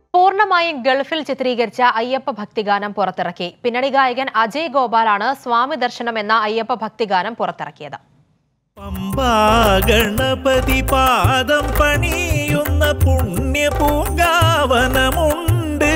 പൂർണ്ണമായും ഗൾഫിൽ ചിത്രീകരിച്ച അയ്യപ്പ ഭക്തിഗാനം പുറത്തിറക്കി പിന്നണി ഗായകൻ അജയ് ഗോപാലാണ് സ്വാമി ദർശനം എന്ന അയ്യപ്പ ഭക്തിഗാനം പുറത്തിറക്കിയത് പമ്പാ ഗണപതി പാദം പണിയുന്ന പുണ്യ പൂങ്കാവനമുണ്ട്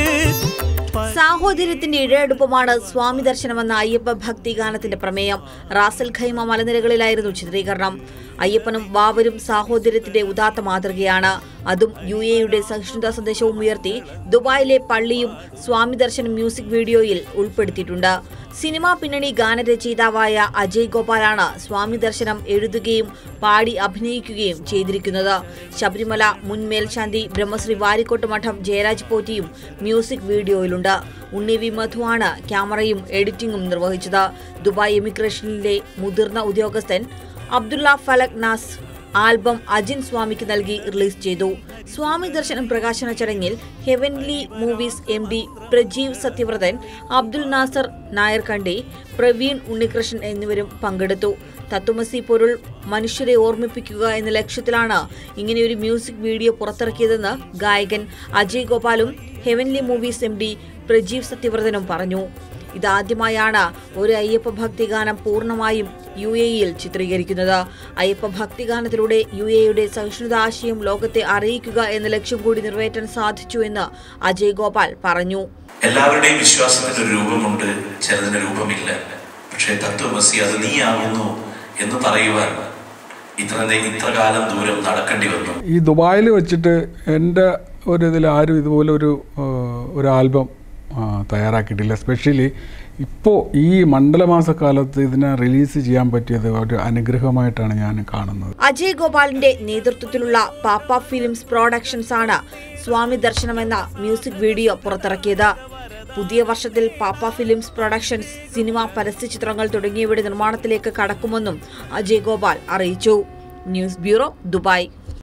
സാഹോദര്യത്തിന്റെ ഇഴയെടുപ്പമാണ് സ്വാമി ദർശനമെന്ന അയ്യപ്പ ഭക്തി ഗാനത്തിന്റെ പ്രമേയം റാസൽ ഖൈമ മലനിരകളിലായിരുന്നു ചിത്രീകരണം അയ്യപ്പനും ബാബരും സാഹോദര്യത്തിന്റെ ഉദാത്ത മാതൃകയാണ് അതും യു എയുടെ സഹിഷ്ണുതാ സന്ദേശവും ഉയർത്തി ദുബായിലെ പള്ളിയും സ്വാമി ദർശനം മ്യൂസിക് വീഡിയോയിൽ ഉൾപ്പെടുത്തിയിട്ടുണ്ട് സിനിമാ പിന്നണി ഗാനരചയിതാവായ അജയ് ഗോപാലാണ് സ്വാമി ദർശനം എഴുതുകയും പാടി അഭിനയിക്കുകയും ചെയ്തിരിക്കുന്നത് ശബരിമല മുൻ മേൽശാന്തി ബ്രഹ്മശ്രീ വാരിക്കോട്ട് മഠം ജയരാജ് പോറ്റിയും മ്യൂസിക് വീഡിയോയിലുണ്ട് ഉണ്ണി വി മധുവാണ് ക്യാമറയും എഡിറ്റിംഗും നിർവഹിച്ചത് ദുബായ് ഇമിഗ്രേഷനിലെ മുതിർന്ന ഉദ്യോഗസ്ഥൻ അബ്ദുള്ള ഫലക് നാസ് ആൽബം അജിൻ സ്വാമിക്ക് നൽകി റിലീസ് ചെയ്തു സ്വാമി ദർശനം പ്രകാശന ചടങ്ങിൽ heavenly movies M D Prajeev Sathyavrathan Abdul Nasar Nayarkandi Praveen Unnikrishnan എന്നിവരും പങ്കെടുത്തു തത്വമസി പൊരുൾ മനുഷ്യരെ ഓർമ്മിപ്പിക്കുക എന്ന ലക്ഷ്യത്തിലാണ് ഇങ്ങനെയൊരു മ്യൂസിക് വീഡിയോ പുറത്തിറക്കിയതെന്ന് ഗായകൻ അജയ് ഗോപാലും heavenly movies M D Prajeev സത്യവ്രതനും പറഞ്ഞു ഇതാദ്യമായാണ് ഒരു അയ്യപ്പ ഭക്തിഗാനം പൂർണ്ണമായും യു എയിൽ ചിത്രീകരിക്കുന്നത് അയ്യപ്പ ഭക്തിഗാനത്തിലൂടെ യു എയുടെ സഹിഷ്ണുത ആശയം ലോകത്തെ അറിയിക്കുക എന്ന ലക്ഷ്യം കൂടി നിറവേറ്റാൻ സാധിച്ചു എന്ന് അജയ് ഗോപാൽ പറഞ്ഞു എല്ലാവരുടെയും വിശ്വാസത്തിന് ഒരു രൂപമുണ്ട് ചിലതിന് രൂപമില്ല പക്ഷേ തത്വമസി അത് നീയാവുന്നു എന്ന് പറയുവാൻ ഇത്ര ഇത്ര കാലം ദൂരം നടക്കേണ്ടി വന്നു ഈ ദുബായിൽ വെച്ചിട്ട് എൻ്റെ ഒരു ഇതിൽ ആരും ഇതുപോലെ ഒരു ആ, ഒരു ആൽബം ആ, തയ്യാറാക്കിയിട്ടില്ല എസ്പെഷ്യലി ഇപ്പോൾ ഈ മണ്ഡലമാസക്കാലത്ത് ഇതിനെ റിലീസ് ചെയ്യാൻ പറ്റിയത് ഒരു അനുഗ്രഹമായിട്ടാണ് ഞാൻ കാണുന്നത് അജയ് ഗോപാലിന്റെ നേതൃത്വത്തിലുള്ള പാപ്പ ഫിലിംസ് പ്രൊഡക്ഷൻസ് ആണ് സ്വാമി ദർശനം എന്ന മ്യൂസിക് വീഡിയോ പുറത്തിറക്കിയത് പുതിയ വർഷത്തിൽ പാപ്പ ഫിലിംസ് പ്രൊഡക്ഷൻസ് സിനിമ പരസ്യചിത്രങ്ങൾ തുടങ്ങിയവയുടെ നിർമ്മാണത്തിലേക്ക് കടക്കുമെന്നും അജയ് ഗോപാൽ അറിയിച്ചു ന്യൂസ് ബ്യൂറോ ദുബായ്